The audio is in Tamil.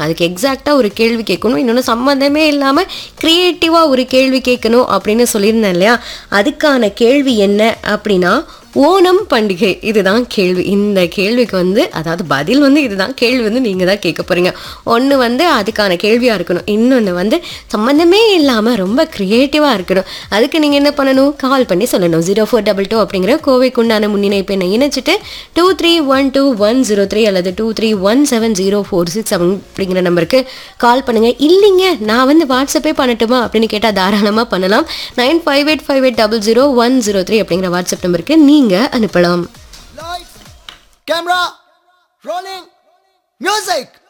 அதுக்கு எக்ஸாக்டாக ஒரு கேள்வி கேட்கணும் இன்னொன்று சம்மந்தமே இல்லாமல் க்ரியேட்டிவாக ஒரு கேள்வி கேட்கணும் அப்படின்னு சொல்லியிருந்தேன் இல்லையா அதுக்கான கேள்வி என்ன அப்படின்னா ஓணம் பண்டிகை இதுதான் கேள்வி இந்த கேள்விக்கு வந்து அதாவது பதில் வந்து இதுதான் கேள்வி வந்து நீங்கள் தான் கேட்க போகிறீங்க ஒன்று வந்து அதுக்கான கேள்வியாக இருக்கணும் இன்னொன்று வந்து சம்மந்தமே இல்லாமல் ரொம்ப க்ரியேட்டிவாக இருக்கணும் அதுக்கு நீங்கள் என்ன பண்ணணும் கால் பண்ணி சொல்லணும் ஜீரோ ஃபோர் டபுள் டூ அப்படிங்கிற கோவைக்கு உண்டான முன்னிணைப்பு என்னை இணைச்சிட்டு two three one two one zero three அல்லது two three one seven zero four six seven அப்படிங்கிற நம்பருக்கு கால் பண்ணுங்கள் இல்லைங்க நான் வந்து வாட்ஸ்அப்பே பண்ணட்டுமா அப்படின்னு கேட்டால் தாராளமாக பண்ணலாம் nine five eight five eight double zero one zero three அப்படிங்கிற வாட்ஸ்அப் நம்பருக்கு நீங்கள் அனுப்பலாம் Lights, camera, rolling, music.